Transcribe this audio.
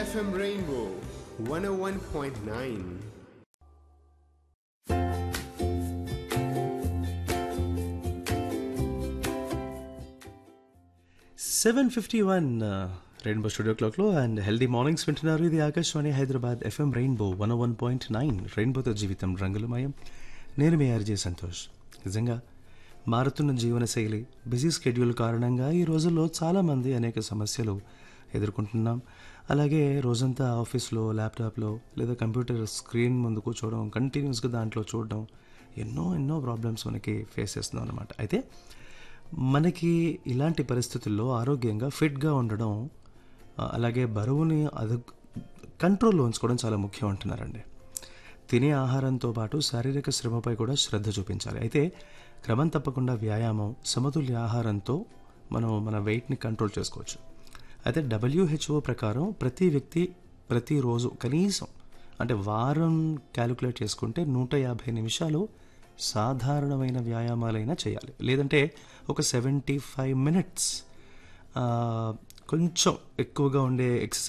FM Rainbow 101.9. Seven fifty one Rainbow studio క్లాక్లో and healthy mornings వింటున్నారు ఇది Akashvani Hyderabad FM Rainbow one one point nine రెయిన్బోతో జీవితం రంగులమయం నేను మీ ఆర్జే సంతోష్ నిజంగా మారుతున్న జీవనశైలి బిజీ స్కెడ్యూల్ కారణంగా ఈ రోజుల్లో చాలామంది అనేక సమస్యలు ఎదుర్కొంటున్నాం అలాగే రోజంతా ఆఫీస్లో ల్యాప్టాప్లో లేదా కంప్యూటర్ స్క్రీన్ ముందు కూర్చోవడం కంటిన్యూస్గా దాంట్లో చూడడం ఎన్నో ఎన్నో ప్రాబ్లమ్స్ మనకి ఫేస్ చేస్తున్నాం అనమాట అయితే మనకి ఇలాంటి పరిస్థితుల్లో ఆరోగ్యంగా ఫిట్గా ఉండడం ఆ, అలాగే బరువుని అదు కంట్రోల్లో ఉంచుకోవడం చాలా ముఖ్యం అంటున్నారండి తినే ఆహారంతో పాటు శారీరక శ్రమపై కూడా శ్రద్ధ చూపించాలి అయితే క్రమం తప్పకుండా వ్యాయామం సమతుల్య ఆహారంతో మనం మన వెయిట్ని కంట్రోల్ చేసుకోవచ్చు అయితే డబ్ల్యూహెచ్ఓ ప్రకారం ప్రతి వ్యక్తి ప్రతిరోజు కనీసం అంటే వారం క్యాలిక్యులేట్ చేసుకుంటే నూట యాభై నిమిషాలు సాధారణమైన వ్యాయామాలైనా చేయాలి లేదంటే ఒక సెవెంటీ ఫైవ్ మినిట్స్ కొంచెం ఎక్కువగా ఉండే ఎక్సర్సైజ్